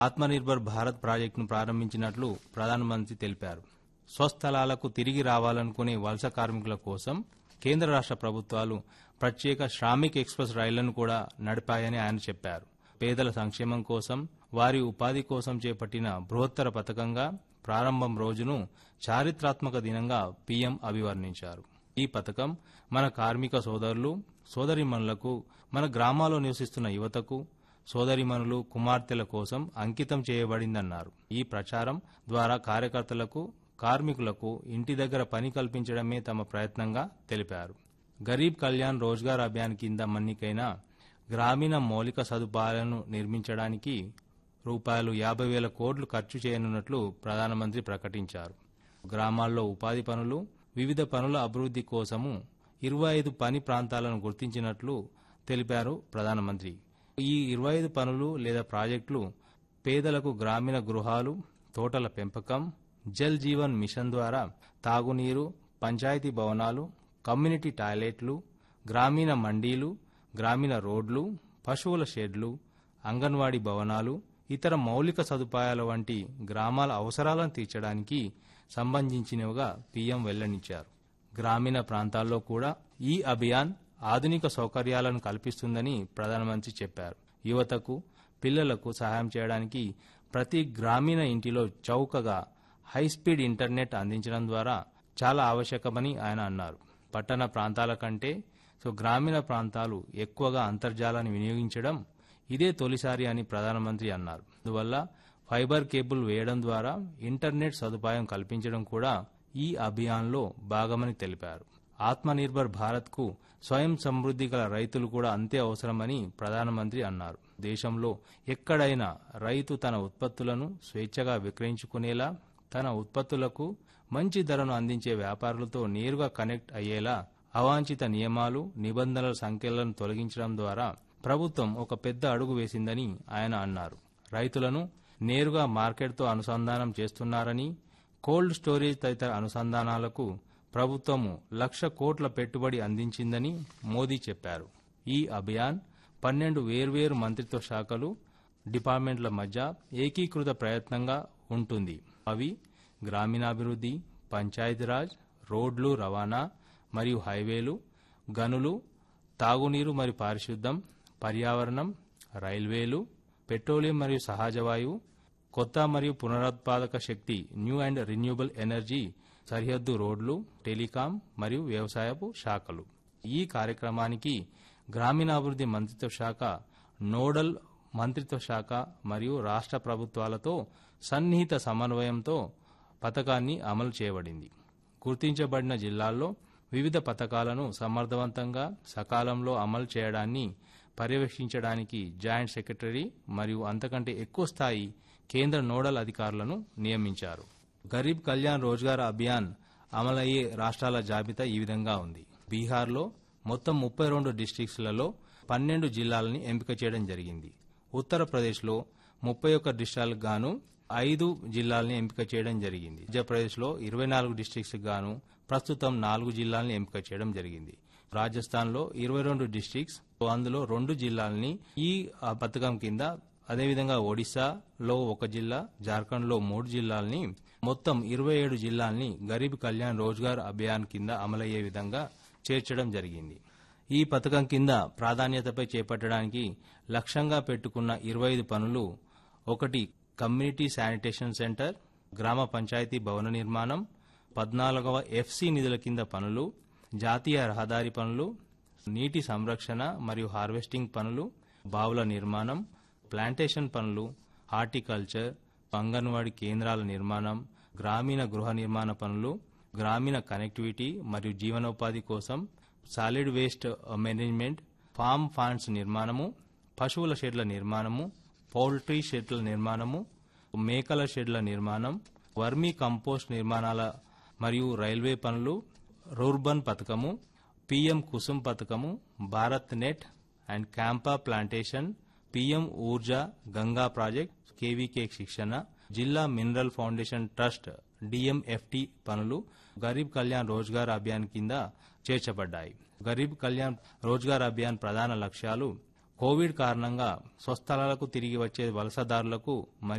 ఆత్మనిర్భర్ భారత్ ప్రాజెక్టును ప్రారంభించినట్లు ప్రధానమంత్రి తెలిపారు స్వస్థలాలకు తిరిగి రావాలనుకునే వలస కార్మికుల కోసం కేంద్ర రాష్ట్ర ప్రభుత్వాలు ప్రత్యేక శ్రామిక్ ఎక్స్ప్రెస్ రైళ్లను కూడా నడిపాయని ఆయన చెప్పారు పేదల సంక్షేమం కోసం వారి ఉపాధి కోసం చేపట్టిన బృహత్తర పథకంగా ప్రారంభం రోజును చారిత్రాత్మక దినంగా పీఎం అభివర్ణించారు ఈ పథకం మన కార్మిక సోదరులు సోదరిమణులకు మన గ్రామాల్లో నివసిస్తున్న యువతకు సోదరిమణులు కుమార్తెల కోసం అంకితం చేయబడిందన్నారు ఈ ప్రచారం ద్వారా కార్యకర్తలకు కార్మికులకు ఇంటి దగ్గర పని కల్పించడమే తమ ప్రయత్నంగా తెలిపారు గరీబ్ కళ్యాణ్ రోజ్గార్ అభియాన్ కింద మన్నికైన గ్రామీణ మౌలిక సదుపాయాలను నిర్మించడానికి రూపాయలు యాభై వేల కోట్లు ఖర్చు చేయనున్నట్లు ప్రధానమంత్రి ప్రకటించారు గ్రామాల్లో ఉపాధి పనులు వివిధ పనుల అభివృద్ధి కోసము ఇరవై ఐదు పని ప్రాంతాలను గుర్తించినట్లు తెలిపారు ప్రధానమంత్రి ఈ ఇరవై ఐదు పనులు లేదా ప్రాజెక్టులు పేదలకు గ్రామీణ గృహాలు తోటల పెంపకం జల్ జీవన్ మిషన్ ద్వారా తాగునీరు పంచాయతీ భవనాలు కమ్యూనిటీ టాయిలెట్లు గ్రామీణ మండీలు గ్రామీణ రోడ్లు పశువుల షెడ్లు అంగన్వాడీ భవనాలు ఇతర మౌలిక సదుపాయాల వంటి గ్రామాల అవసరాలను తీర్చడానికి సంబంధించినవిగా పీఎం వెల్లడించారు గ్రామీణ ప్రాంతాల్లో కూడా ఈ అభియాన్ ఆధునిక సౌకర్యాలను కల్పిస్తుందని ప్రధానమంత్రి చెప్పారు యువతకు పిల్లలకు సహాయం చేయడానికి ప్రతి గ్రామీణ ఇంటిలో చౌకగా హైస్పీడ్ ఇంటర్నెట్ అందించడం ద్వారా చాలా ఆవశ్యకమని ఆయన అన్నారు పట్టణ ప్రాంతాల కంటే సో గ్రామీణ ప్రాంతాలు ఎక్కువగా అంతర్జాలాన్ని వినియోగించడం ఇదే తొలిసారి అని ప్రధానమంత్రి అన్నారు అందువల్ల ఫైబర్ కేబుల్ వేయడం ద్వారా ఇంటర్నెట్ సదుపాయం కల్పించడం కూడా ఈ అభియాన్లో భాగమని తెలిపారు ఆత్మనిర్భర్ భారత్కు స్వయం సమృద్ధి గల రైతులు కూడా అంతే అవసరమని ప్రధానమంత్రి అన్నారు దేశంలో ఎక్కడైనా రైతు తన ఉత్పత్తులను స్వేచ్ఛగా విక్రయించుకునేలా తన ఉత్పత్తులకు మంచి ధరను అందించే వ్యాపారులతో నేరుగా కనెక్ట్ అయ్యేలా అవాంఛిత నియమాలు నిబంధనల సంఖ్యలను తొలగించడం ద్వారా ప్రభుత్వం ఒక పెద్ద అడుగు వేసిందని ఆయన అన్నారు రైతులను నేరుగా మార్కెట్తో అనుసంధానం చేస్తున్నారని కోల్డ్ స్టోరేజ్ తదితర అనుసంధానాలకు ప్రభుత్వము లక్ష కోట్ల పెట్టుబడి అందించిందని మోదీ చెప్పారు ఈ అభియాన్ పన్నెండు వేర్వేరు మంత్రిత్వ శాఖలు డిపార్ట్మెంట్ల మధ్య ఏకీకృత ప్రయత్నంగా ఉంటుంది అవి గ్రామీణాభివృద్ధి పంచాయతీరాజ్ రోడ్లు రవాణా మరియు హైవేలు గనులు తాగునీరు మరియు పారిశుద్ధం పర్యావరణం రైల్వేలు పెట్రోలియం మరియు సహజ వాయువు కొత్త మరియు పునరుత్పాదక శక్తి న్యూ అండ్ రిన్యూబుల్ ఎనర్జీ సరిహద్దు రోడ్లు టెలికాం మరియు వ్యవసాయపు శాఖలు ఈ కార్యక్రమానికి గ్రామీణాభివృద్ధి మంత్రిత్వ శాఖ నోడల్ మంత్రిత్వ శాఖ మరియు రాష్ట్ర ప్రభుత్వాలతో సన్నిహిత సమన్వయంతో పథకాన్ని అమలు చేయబడింది గుర్తించబడిన జిల్లాల్లో వివిధ పథకాలను సమర్థవంతంగా సకాలంలో అమలు చేయడాన్ని పర్యవేక్షించడానికి జాయింట్ సెక్రటరీ మరియు అంతకంటే ఎక్కువ స్థాయి కేంద్ర నోడల్ అధికారులను నియమించారు గరీబ్ కళ్యాణ్ రోజ్గార్ అభియాన్ అమలయ్యే రాష్ట్రాల జాబితా ఈ విధంగా ఉంది బీహార్లో మొత్తం ముప్పై రెండు డిస్టిక్స్లలో పన్నెండు జిల్లాలని ఎంపిక చేయడం జరిగింది ఉత్తరప్రదేశ్లో ముప్పై ఒక్క డిస్ట్రిక్ట్లకు గాను ఐదు జిల్లాలని ఎంపిక చేయడం జరిగింది మధ్యప్రదేశ్లో ఇరవై నాలుగు డిస్టిక్స్ గాను ప్రస్తుతం నాలుగు జిల్లాలని ఎంపిక చేయడం జరిగింది రాజస్థాన్లో ఇరవై రెండు డిస్టిక్స్ అందులో రెండు జిల్లాలని ఈ ఆ, పథకం కింద అదేవిధంగా ఒడిశాలో ఒక జిల్లా జార్ఖండ్లో మూడు జిల్లాల్ని మొత్తం ఇరవై ఏడు జిల్లాల్ని గరీబ్ కళ్యాణ్ రోజ్గార్ అభియాన్ కింద అమలయ్యే విధంగా చేర్చడం జరిగింది ఈ పథకం కింద ప్రాధాన్యతపై చేపట్టడానికి లక్ష్యంగా పెట్టుకున్న ఇరవై ఐదు పనులు ఒకటి కమ్యూనిటీ శానిటేషన్ సెంటర్ గ్రామ పంచాయతీ భవన నిర్మాణం పద్నాలుగవ ఎఫ్సి నిధుల కింద పనులు జాతీయ రహదారి పనులు నీటి సంరక్షణ మరియు హార్వెస్టింగ్ పనులు బావుల నిర్మాణం ప్లాంటేషన్ పనులు హార్టికల్చర్ అంగన్వాడీ కేంద్రాల నిర్మాణం గ్రామీణ గృహ నిర్మాణ పనులు గ్రామీణ కనెక్టివిటీ మరియు జీవనోపాధి కోసం solid waste management farm ponds నిర్మాణము పశువుల షెడ్ల నిర్మాణము పౌల్ట్రీ షెడ్ల నిర్మాణము మేకల షెడ్ల నిర్మాణం వర్మీ కంపోస్ట్ నిర్మాణాల మరియు రైల్వే పనులు రూర్బన్ పథకము పిఎం కుసుమ్ పథకము Bharat net and CAMPA plantation PM Urja Ganga project KVK శిక్షణ జిల్లా మినరల్ ఫౌండేషన్ ట్రస్ట్ డిఎంఎఫ్టి పనులు గరీబ్ కళ్యాణ్ రోజ్గార్ అభియాన్ కింద చేర్చబడ్డాయి గరీబ్ కళ్యాణ్ రోజ్గార్ అభియాన్ ప్రధాన లక్ష్యాలు కోవిడ్ కారణంగా స్వస్థలాలకు తిరిగి వచ్చే వలసదారులకు మరియు